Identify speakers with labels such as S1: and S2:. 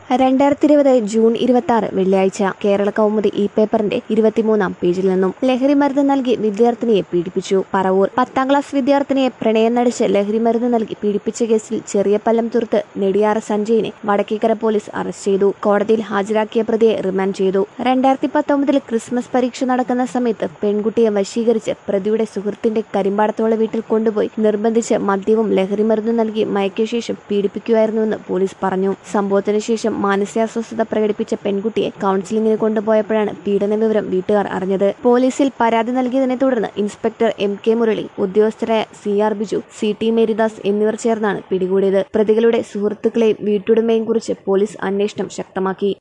S1: രണ്ടായിരത്തി ഇരുപത് ജൂൺ ഇരുപത്തി ആറ് വെള്ളിയാഴ്ച കേരള കൗമുദി ഇ പേപ്പറിന്റെ ഇരുപത്തിമൂന്നാം പേജിൽ നിന്നും ലഹരി മരുന്ന് നൽകി വിദ്യാർത്ഥിനിയെ പീഡിപ്പിച്ചു പറവൂർ പത്താം ക്ലാസ് വിദ്യാർത്ഥിനിയെ പ്രണയം നടിച്ച് ലഹരി മരുന്ന് നൽകി പീഡിപ്പിച്ച കേസിൽ ചെറിയ പല്ലം തുർത്ത് നെടിയാറ സഞ്ജയിനെ വടക്കേക്കര പോലീസ് അറസ്റ്റ് ചെയ്തു കോടതിയിൽ ഹാജരാക്കിയ പ്രതിയെ റിമാൻഡ് ചെയ്തു രണ്ടായിരത്തി പത്തൊമ്പതിൽ ക്രിസ്മസ് പരീക്ഷ നടക്കുന്ന സമയത്ത് പെൺകുട്ടിയെ വശീകരിച്ച് പ്രതിയുടെ സുഹൃത്തിന്റെ കരിമ്പാടത്തോള വീട്ടിൽ കൊണ്ടുപോയി നിർബന്ധിച്ച് മദ്യവും ലഹരി മരുന്നും നൽകി മയക്കിയ ശേഷം പീഡിപ്പിക്കുമായിരുന്നുവെന്ന് പോലീസ് പറഞ്ഞു സംഭവത്തിന് ശേഷം മാനസികാസ്വസ്ഥത പ്രകടിപ്പിച്ച പെൺകുട്ടിയെ കൌൺസിലിംഗിന് കൊണ്ടുപോയപ്പോഴാണ് പീഡന വിവരം വീട്ടുകാർ അറിഞ്ഞത് പോലീസിൽ പരാതി നൽകിയതിനെ തുടർന്ന് ഇൻസ്പെക്ടർ എം കെ മുരളി ഉദ്യോഗസ്ഥരായ C R Biju C T Marydas എന്നിവർ ചേർന്നാണ് പിടികൂടിയത് പ്രതികളുടെ സുഹൃത്തുക്കളെയും വീട്ടുടമയും കുറിച്ച് പോലീസ് അന്വേഷണം ശക്തമാക്കി